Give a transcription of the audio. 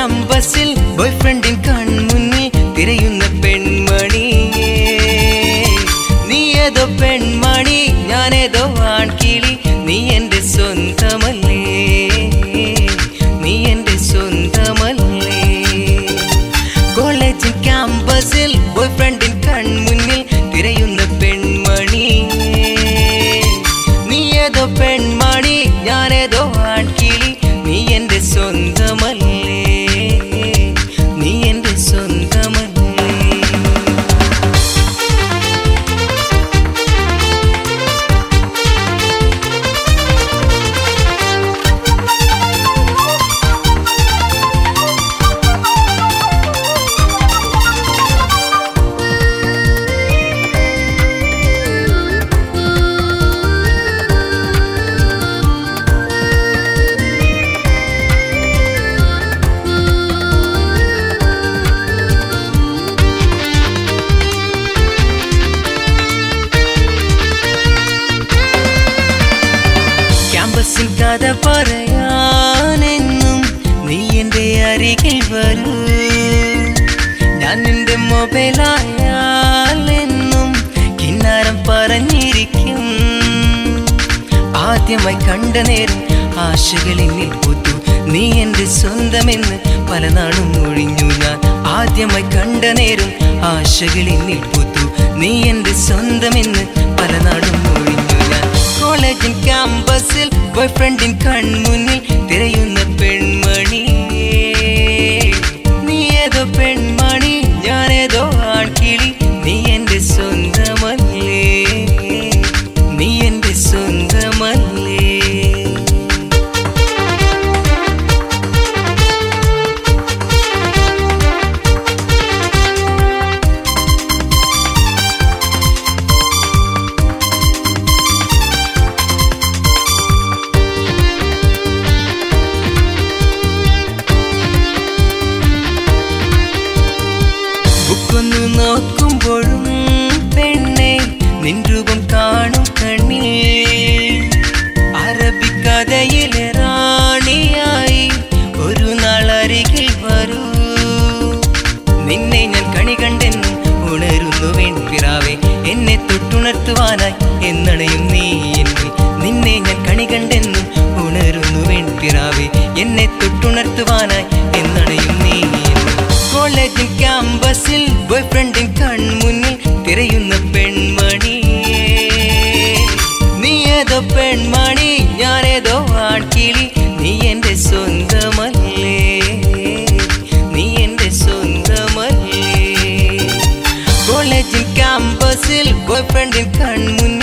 ക്യാമ്പസിൽ ബോയ് ഫ്രണ്ടിൻ കൺമുന്നിൽ തിരയുന്ന പെൺമണിയേ നീ ഏതോ പെൺമണി ഞാനേതോ ആൺകിളി നീ എന്റെ സ്വന്തമല്ലേ നീ എന്റെ സ്വന്തമല്ലേ കോളേജിൽ ക്യാമ്പസിൽ ബോയ് ഫ്രണ്ടിൻ കൺമുന്നിൽ തിരയുന്ന പെൺമണി നീ ഏതോ പെൺമണി ഞാനേതോ ആൺകിളി നീ എന്റെ സ്വന്തമല്ലേ നീ എന്റെ സ്വന്തമല്ലേ ക്യാമ്പസിൽ കഥ പറയാനെന്നും നീ എന്റെ അരികിൽ വരൂ ഞാൻ നിന്റെ മൊബൈലായാലെന്നും കിന്നാരം പറഞ്ഞിരിക്കും ആദ്യമായി കണ്ട നേരം ആശകളിൽ പുതു നീ എന്റെ സ്വന്തമെന്ന് പല നാളും ഒഴിഞ്ഞു ഞാൻ ആദ്യമായി കണ്ട നേരം ആശകളിൽ പുതു നീ എന്റെ സ്വന്തമെന്ന് പല നാളും ഒഴിഞ്ഞു ഞാൻ കോളേജിൻ ക്യാമ്പസിൽ ബോയ് ഫ്രണ്ടിൻ കൺമുന്നിൽ തിരയുന്ന പെൺമണി നീ ഏതോ പെൺമണി ഞാനേതോ ആൺകിളി നീ എന്റെ സ്വന്തമല്ലേ നീ എന്റെ സ്വന്തമല്ലേ ബുക്കൊന്നു നോക്കുമ്പോഴും പെണ്ണെ നിൻ രൂപം കാണും കണ്ണിൽ അറബിക്കഥയിലെ റാണിയായി ഒരു നാൾ അരികിൽ വരൂ നിന്നെ ഞാൻ കണി കണ്ടെന്ന് ഉണരുന്നു വെൺപിറാവെ എന്നെ തൊട്ടുണർത്തുവാനായി എന്നണയും നീ എന്നിൽ നിന്നെ ഞാൻ കണി കണ്ടെന്നും ഉണരുന്നു വെൺപിറാവെ എന്നെ തൊട്ടുണർത്തുവാനായി എന്നണയും നീ എന്നിൽ കോളേജിൽ ക്യാമ്പസിൽ ബോയ് ഫ്രണ്ടിൻ കൺമുന്നിൽ തിരയുന്ന പെൺമണി നീ ഏതോ പെൺമണി ഞാനേതോ ആൺകിളി നീ എന്റെ സ്വന്തമല്ലേ നീ എന്റെ സ്വന്തമല്ലേ കോളേജിൽ ക്യാമ്പസിൽ ബോയ് ഫ്രണ്ടിൻ കൺമുന്നിൽ